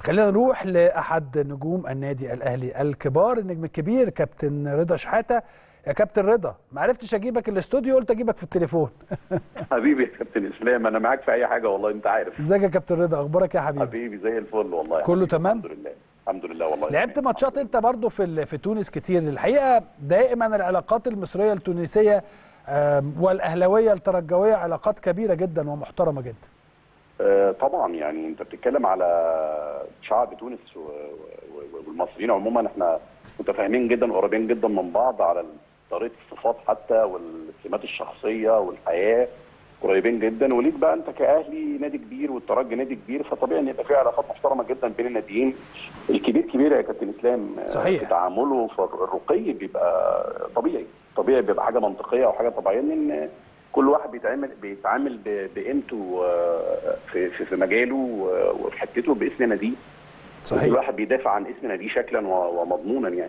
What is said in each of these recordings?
خلينا نروح لاحد نجوم النادي الاهلي الكبار النجم الكبير كابتن رضا شحاته يا كابتن رضا ما عرفتش اجيبك الاستوديو قلت اجيبك في التليفون حبيبي يا كابتن اسلام انا معاك في اي حاجه والله انت عارف ازيك يا كابتن رضا اخبارك يا حبيبي حبيبي زي الفل والله يا كله حبيبي. تمام؟ الحمد لله الحمد لله والله لعبت تمام. ماتشات الحمد انت برضو في ال- في تونس كتير الحقيقه دائما العلاقات المصريه التونسيه آم، والاهلاويه الترجويه علاقات كبيره جدا ومحترمه جدا آه، طبعا يعني انت بتتكلم على شعب تونس و- و- و- والمصريين عموما احنا متفاهمين جدا وقريبين جدا من بعض على طريقه الصفات حتى والسمات الشخصيه والحياه قريبين جدا وليك بقى انت كاهلي نادي كبير والترجي نادي كبير فطبيعي ان يبقى في علاقات محترمه جدا بين الناديين الكبير كبير يا كابتن اسلام آه، صحيح. في تعامله فالرقي بيبقى طبيعي طبيعي بيبقى حاجه منطقيه او حاجه طبيعيه ان كل واحد بيتعامل بيتعامل ب- بقيمته آه، في في في مجاله و- وفي حتته باسم ناديه كل واحد بيدافع عن اسم ناديه شكلا و- ومضمونا يعني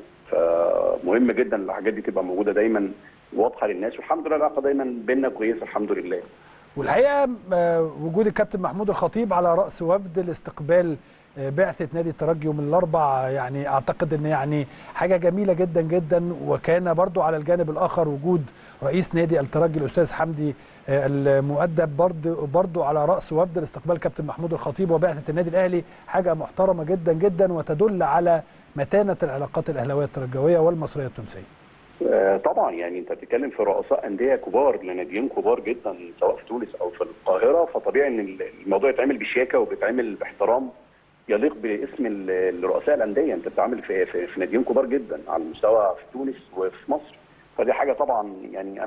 فمهم جدا الحاجات دي تبقى موجوده دايما واضحه للناس والحمد لله العلاقه دايما بيننا كويسه الحمد لله والحقيقه آه، وجود الكابتن محمود الخطيب على راس وفد لاستقبال آه، بعثه نادي الترجي يوم الاربع يعني اعتقد ان يعني حاجه جميله جدا جدا وكان برضو على الجانب الاخر وجود رئيس نادي الترجي الاستاذ حمدي آه، المؤدب برضو برضو على راس وفد لاستقبال كابتن محمود الخطيب وبعثه النادي الاهلي حاجه محترمه جدا جدا وتدل على متانه العلاقات الاهلاويه الترجويه والمصريه التونسيه آه، طبعا يعني انت بتتكلم في رؤساء انديه كبار لناديين كبار جدا سواء في تونس او في القاهره فطبيعي ان الموضوع يتعمل بشياكه وبيتعمل باحترام يليق باسم ال- الرؤساء الانديه انت بتتعامل في, في, في ناديين كبار جدا على المستوى في تونس وفي مصر فدي حاجه طبعا يعني انا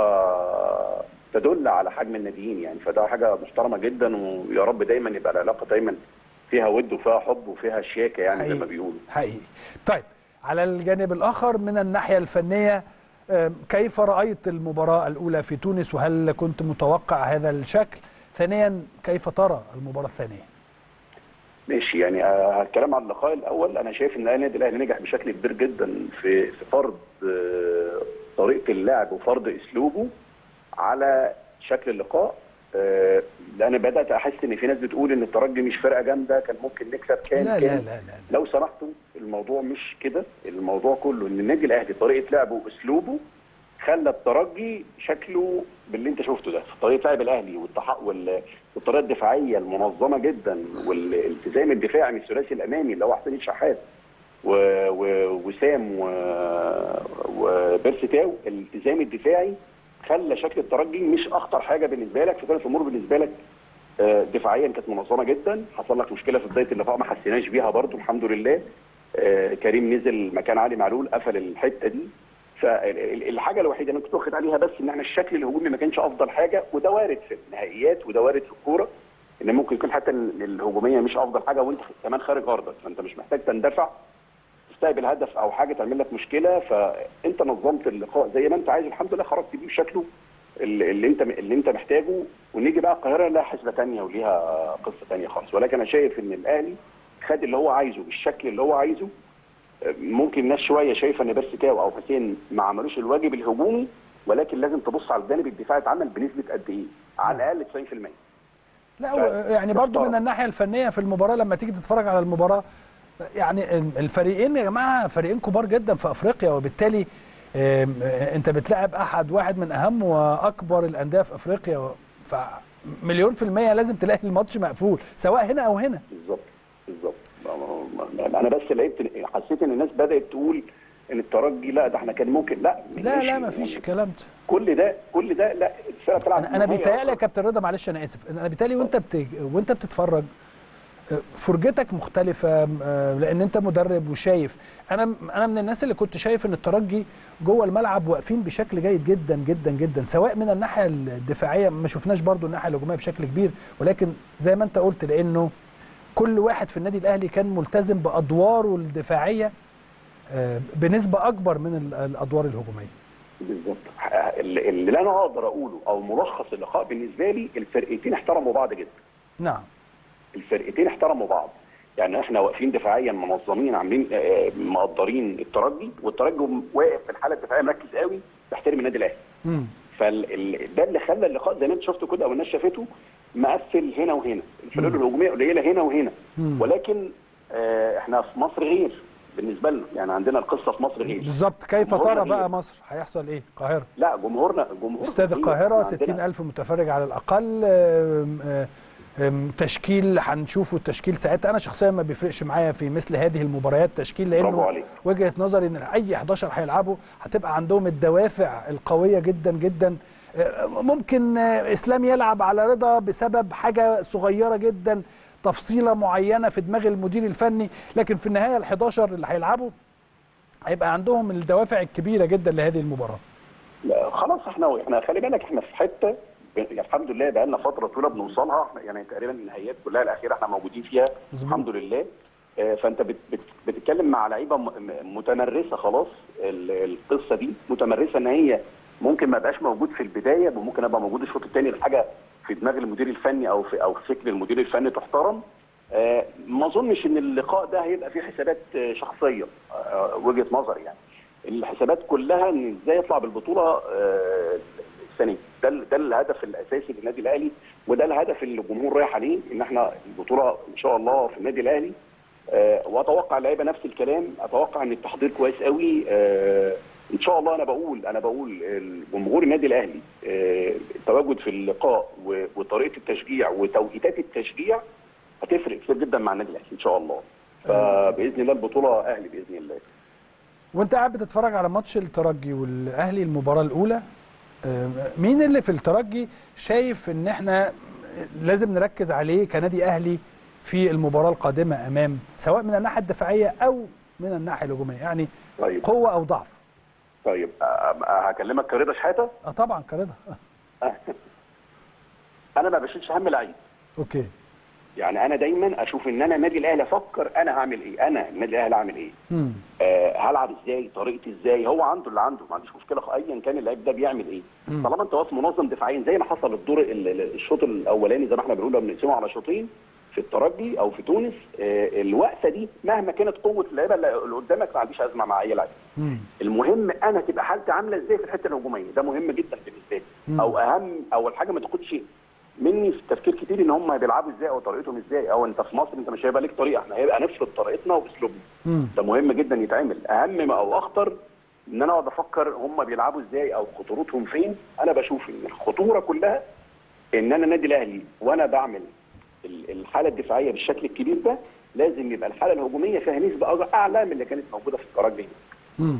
بشوفها تدل على حجم الناديين يعني فده حاجه محترمه جدا ويا رب دايما يبقى العلاقه دايما فيها ود وفيها حب وفيها شياكه يعني زي ما حقيقي. بيقولوا حقيقي طيب على الجانب الآخر من الناحية الفنية آم، كيف رأيت المباراة الأولى في تونس وهل كنت متوقع هذا الشكل ثانيا كيف ترى المباراة الثانية ماشي يعني آه، هتكلم عن اللقاء الاول انا شايف ان النادي الاهلي نجح بشكل كبير جدا في في فرض آه، طريقه اللعب وفرض اسلوبه على شكل اللقاء آه، لان بدات احس ان في ناس بتقول ان الترجي مش فرقه جامده كان ممكن نكسب كان لا لا كان لا لا لو سمحتوا الموضوع مش كده الموضوع كله ان النادي الاهلي طريقه لعبه واسلوبه خلى الترجي شكله باللي انت شفته ده في طريقه لعب الاهلي والتح... وال... والطريقه الدفاعيه المنظمه جدا والالتزام الدفاعي من الثلاثي الامامي اللي هو حسين الشحات و... و... وسام و... وبيرسي تاو الالتزام الدفاعي خلى شكل الترجي مش اخطر حاجه بالنسبه لك فكانت الامور بالنسبه لك آه، دفاعيا كانت منظمه جدا حصل لك مشكله في بدايه اللقاء ما حسيناش بيها برضو الحمد لله آه، كريم نزل مكان علي معلول قفل الحته دي فالحاجه الوحيده اللي أنا كنت واخد عليها بس ان احنا الشكل الهجومي ما كانش افضل حاجه وده وارد في النهائيات وده وارد في الكوره ان ممكن يكون حتى ال- الهجوميه مش افضل حاجه وانت كمان خارج ارضك فانت مش محتاج تندفع تستقبل هدف او حاجه تعمل لك مشكله فانت نظمت اللقاء زي ما انت عايز الحمد لله خرجت بيه بشكله اللي اللي انت اللي انت محتاجه ونيجي بقى القاهره لها حسبه ثانيه وليها قصه ثانيه خالص ولكن انا شايف ان الاهلي خد اللي هو عايزه بالشكل اللي هو عايزه ممكن الناس شويه شايفه ان بيرسي تاو او حسين ما عملوش الواجب الهجومي ولكن لازم تبص على الجانب الدفاعي اتعمل بنسبه قد ايه؟ على الاقل 90% لا هو يعني برضو من الناحية الفنية في المباراة لما تيجي تتفرج على المباراة يعني الفريقين يا جماعة فريقين كبار جدا في أفريقيا وبالتالي آم، آه، أنت بتلعب أحد واحد من أهم وأكبر الأندية في أفريقيا فمليون في المية لازم تلاقي الماتش مقفول سواء هنا أو هنا بالظبط بالظبط ما- ما- انا بس لقيت حسيت ان الناس بدات تقول ان الترجي لا ده احنا كان ممكن لا لا ماشي. لا مفيش الكلام ده كل ده كل ده لا الفرقه بتلعب انا انا نهائي بيتهيألي يا أصلاً. كابتن رضا معلش انا اسف انا بيتهيألي وانت بت... وانت بتتفرج آه، فرجتك مختلفه آه، لان انت مدرب وشايف انا انا من الناس اللي كنت شايف ان الترجي جوه الملعب واقفين بشكل جيد جدا جدا جدا سواء من الناحيه الدفاعيه ما شفناش برضو الناحيه الهجوميه بشكل كبير ولكن زي ما انت قلت لانه كل واحد في النادي الاهلي كان ملتزم بادواره الدفاعيه آه، بنسبه اكبر من ال- الادوار الهجوميه بالظبط اللي اللي انا اقدر اقوله او ملخص اللقاء بالنسبه لي الفرقتين احترموا بعض جدا نعم الفرقتين احترموا بعض يعني احنا واقفين دفاعيا منظمين عاملين آه، مقدرين الترجي والترجي واقف في الحاله الدفاعيه مركز قوي بيحترم النادي الاهلي امم فده اللي خلى اللقاء زي ما انت شفته كده او الناس شافته مقفل هنا وهنا الفلول الهجوميه قليله هنا وهنا مم. ولكن آه، احنا في مصر غير بالنسبه لنا يعني عندنا القصه في مصر غير بالظبط كيف جمهورنا ترى بقى غير. مصر هيحصل ايه القاهره لا جمهورنا جمهور استاد غير. القاهره إحنا عندنا- 60000 متفرج على الاقل آم، آم، آم، تشكيل هنشوفه التشكيل ساعتها انا شخصيا ما بيفرقش معايا في مثل هذه المباريات تشكيل برافو لانه عليك. وجهه نظري ان اي 11 هيلعبوا هتبقى عندهم الدوافع القويه جدا جدا آه، ممكن آه، اسلام يلعب على رضا بسبب حاجه صغيره جدا تفصيله معينه في دماغ المدير الفني لكن في النهايه ال 11 اللي هيلعبوا هيبقى عندهم الدوافع الكبيره جدا لهذه المباراه لا، خلاص احنا احنا خلي بالك احنا في حته ب- يعني الحمد لله بقى لنا فتره طويله بنوصلها إحنا يعني تقريبا النهائيات كلها الاخيره احنا موجودين فيها مظبوط. الحمد لله آه، فانت بت بت بتتكلم مع لعيبه م- م- متمرسه خلاص ال- القصه دي متمرسه ان هي ممكن ما بقاش موجود في البدايه وممكن ابقى موجود الشوط الثاني الحاجه في دماغ المدير الفني او في او في فكر المدير الفني تحترم آه، ما اظنش ان اللقاء ده هيبقى فيه حسابات آه، شخصيه آه، وجهه نظري يعني الحسابات كلها ان ازاي يطلع بالبطوله آه، السنه دي. ده ال- ده الهدف الاساسي للنادي الاهلي وده الهدف اللي الجمهور رايح عليه ان احنا البطوله ان شاء الله في النادي الاهلي آه، واتوقع اللعيبه نفس الكلام اتوقع ان التحضير كويس قوي آه، ان شاء الله انا بقول انا بقول جمهور النادي الاهلي آه، التواجد في اللقاء و- وطريقه التشجيع وتوقيتات التشجيع هتفرق كتير جدا مع النادي الاهلي ان شاء الله فباذن الله البطوله اهلي باذن الله وانت قاعد بتتفرج على ماتش الترجي والاهلي المباراه الاولى آه، مين اللي في الترجي شايف ان احنا لازم نركز عليه كنادي اهلي في المباراه القادمه امام سواء من الناحيه الدفاعيه او من الناحيه الهجوميه يعني طيب قوه او ضعف طيب آه، آه، هكلمك كرضا شحاته اه طبعا كرضا انا ما بشيلش هم لعيب اوكي يعني انا دايما اشوف ان انا النادي الاهلي افكر انا هعمل ايه انا النادي الاهلي هعمل ايه امم آه هلعب ازاي طريقتي ازاي هو عنده اللي عنده ما عنديش مشكله ايا كان اللعيب ده بيعمل ايه مم. طالما انت واقف منظم دفاعيا زي ما حصل الدور ال- ال- الشوط الاولاني زي ما احنا بنقول لما بنقسمه على شوطين في الترجي او في تونس آه الوقفه دي مهما كانت قوه اللعيبه اللي اللي قدامك ما عنديش ازمه مع اي لعيب امم المهم انا تبقى حالتي عامله ازاي في الحته الهجوميه ده مهم جدا بالنسبه مم. لي او اهم اول حاجه ما تاخدش مني في تفكير كتير ان هم بيلعبوا ازاي او طريقتهم ازاي او انت في مصر انت مش هيبقى ليك طريقه احنا هيبقى نفرض طريقتنا واسلوبنا امم ده مهم جدا يتعمل اهم ما او اخطر ان انا اقعد افكر هم بيلعبوا ازاي او خطورتهم فين انا بشوف ان الخطوره كلها ان انا النادي الاهلي وانا بعمل ال- الحاله الدفاعيه بالشكل الكبير ده لازم يبقى الحاله الهجوميه فيها نسبه أج- اعلى من اللي كانت موجوده في الترجي امم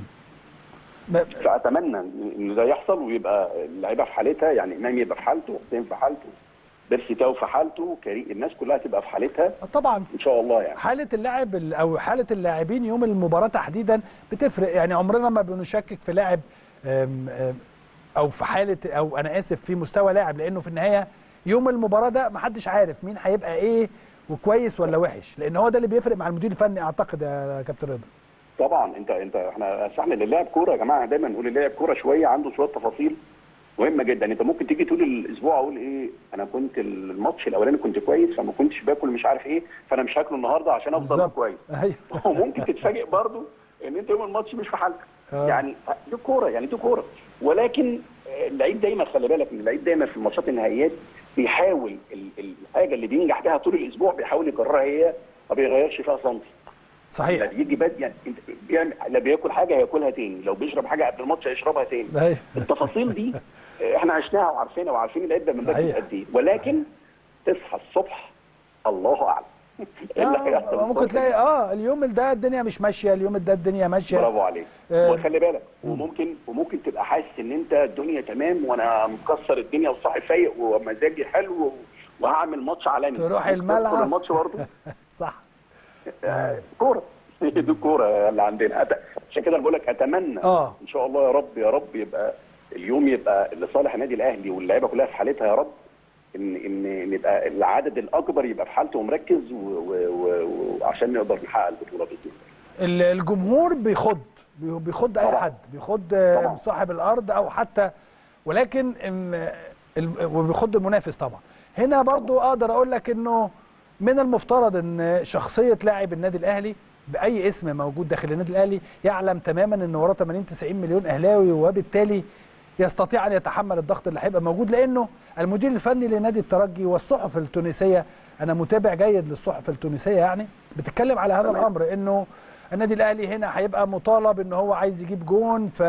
فاتمنى إن- ان ده يحصل ويبقى اللعيبه في حالتها يعني امام يبقى في حالته حسين في حالته بيرسي تاو في حالته كريم الناس كلها تبقى في حالتها طبعا ان شاء الله يعني حاله اللاعب ال- او حاله اللاعبين يوم المباراه تحديدا بتفرق يعني عمرنا ما بنشكك في لاعب أم، أم، او في حاله او انا اسف في مستوى لاعب لانه في النهايه يوم المباراه ده محدش عارف مين هيبقى ايه وكويس ولا وحش لان هو ده اللي بيفرق مع المدير الفني اعتقد يا كابتن رضا طبعا انت انت احنا احنا اللي لاعب كوره يا جماعه دايما نقول اللاعب كوره شويه عنده شويه تفاصيل مهمه جدا انت ممكن تيجي طول الاسبوع اقول ايه انا كنت الماتش الاولاني كنت كويس فما كنتش باكل مش عارف ايه فانا مش هاكله النهارده عشان افضل بالظبط. كويس ايوه وممكن تتفاجئ برضو ان انت يوم الماتش مش في حالتك آه. يعني دي كوره يعني دي كوره ولكن آه، اللعيب دايما خلي بالك ان اللعيب دايما في الماتشات النهائيات بيحاول ال- الحاجه اللي بينجح بيها طول الاسبوع بيحاول يكررها هي ما بيغيرش فيها سنتي لا صحيح بيجي بد يعني انت بيعمل لا بياكل حاجه هياكلها تاني لو بيشرب حاجه قبل الماتش هيشربها تاني ايوه التفاصيل دي آه، احنا عشناها وعارفينها وعارفين العده من بدري صحيح. قد ايه ولكن تصحى الصبح الله اعلم ايه اللي هيحصل آه، ممكن الصبح؟ تلاقي اه اليوم ده الدنيا مش ماشيه اليوم ده الدنيا ماشيه برافو عليك آه. وخلي بالك وممكن وممكن تبقى حاسس ان انت الدنيا تمام وانا مكسر الدنيا وصاحي فايق ومزاجي حلو وهعمل ماتش عالمي تروح تدخل الملعب. الماتش برضه صح آه، كوره دي الكوره اللي عندنا أت- عشان كده أنا بقول لك اتمنى اه ان شاء الله يا رب يا رب يبقى اليوم يبقى لصالح النادي الاهلي واللعيبه كلها في حالتها يا رب ان ان إن يبقى العدد الاكبر يبقى في حالته ومركز و- و- و- وعشان نقدر نحقق البطوله باذن الله ال- الجمهور بيخض بي- بيخض اي طبعا. حد بيخض آه، طبعا. صاحب الارض او حتى ولكن ام- ال- وبيخض المنافس طبعا هنا برضو اقدر اقول لك انه من المفترض ان شخصيه لاعب النادي الاهلي باي اسم موجود داخل النادي الاهلي يعلم تماما ان وراه 80 90 مليون اهلاوي وبالتالي يستطيع ان يتحمل الضغط اللي هيبقى موجود لانه المدير الفني لنادي الترجي والصحف التونسيه انا متابع جيد للصحف التونسيه يعني بتتكلم على هذا تمام. الامر انه النادي الاهلي هنا هيبقى مطالب ان هو عايز يجيب جون ف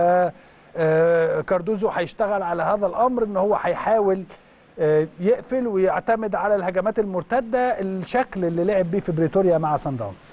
آه، كاردوزو هيشتغل على هذا الامر ان هو هيحاول آه، يقفل ويعتمد على الهجمات المرتده الشكل اللي لعب بيه في بريتوريا مع سان داونز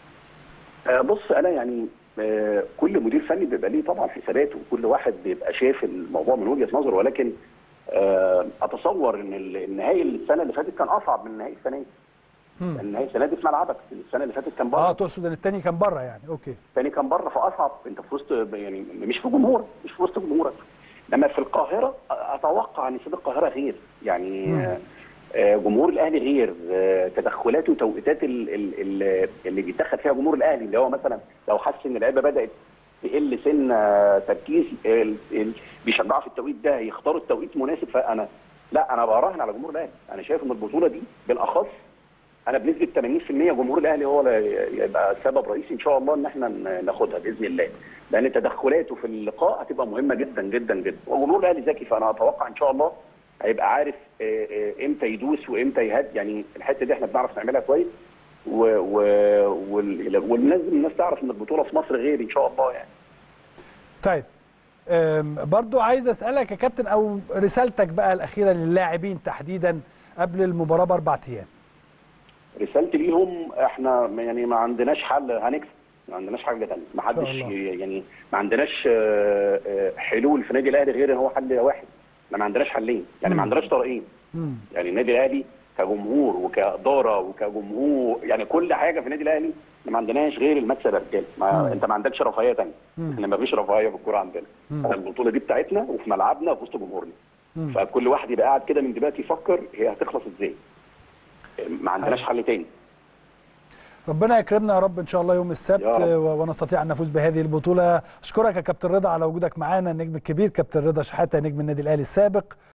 آه، بص انا يعني آه، كل مدير فني بيبقى ليه طبعا حساباته وكل واحد بيبقى شايف الموضوع من وجهه نظره ولكن آه، اتصور ان ال- النهائي السنه اللي فاتت كان اصعب من النهائي السنه دي مم. النهائي السنه دي في ملعبك السنه اللي فاتت كان اه بره تقصد ان الثاني كان بره يعني اوكي الثاني كان بره فاصعب انت في وسط يعني مش في جمهور مش في وسط جمهورك لما في القاهره اتوقع ان استاد القاهره غير يعني مم. آه، آه، جمهور الاهلي غير آه، تدخلات وتوقيتات ال- ال- ال- اللي بيتدخل فيها جمهور الاهلي اللي هو مثلا لو حس ان اللعيبه بدات تقل سن آه، تركيز ال- ال- بيشجعوا في التوقيت ده يختاروا التوقيت مناسب فانا لا انا براهن على جمهور الاهلي انا شايف ان البطوله دي بالاخص انا بنسبه 80% جمهور الاهلي هو اللي يبقى سبب رئيسي ان شاء الله ان احنا ن- ناخدها باذن الله لان تدخلاته في اللقاء هتبقى مهمه جدا جدا جدا وجمهور الاهلي ذكي فانا اتوقع ان شاء الله هيبقى عارف آه، آه، امتى يدوس وامتى يهد يعني الحته دي احنا بنعرف نعملها كويس و و وال- ولازم الناس تعرف ان البطوله في مصر غير ان شاء الله يعني طيب أم، برضو عايز اسالك يا كابتن او رسالتك بقى الاخيره للاعبين تحديدا قبل المباراه باربع ايام رسالتي ليهم احنا يعني ما عندناش حل هنكسب ما عندناش حاجه ثانيه ما حدش الله. يعني ما عندناش آه، آه، حلول في النادي الاهلي غير ان هو حل واحد احنا ما عندناش حلين يعني مم. ما عندناش طريقين مم. يعني النادي الاهلي كجمهور وكاداره وكجمهور يعني كل حاجه في النادي الاهلي إحنا ما عندناش غير المكسب يا رجاله مم. ما انت ما عندكش رفاهيه ثانيه مم. احنا ما فيش رفاهيه في الكوره عندنا مم. احنا البطوله دي بتاعتنا وفي ملعبنا وفي وسط جمهورنا مم. فكل واحد يبقى قاعد كده من دلوقتي يفكر هي هتخلص ازاي ما عندناش حل تاني ربنا يكرمنا يا رب ان شاء الله يوم السبت يا رب. و- ونستطيع ان نفوز بهذه البطوله اشكرك يا كابتن رضا على وجودك معانا النجم الكبير كابتن رضا شحاته نجم النادي الاهلي السابق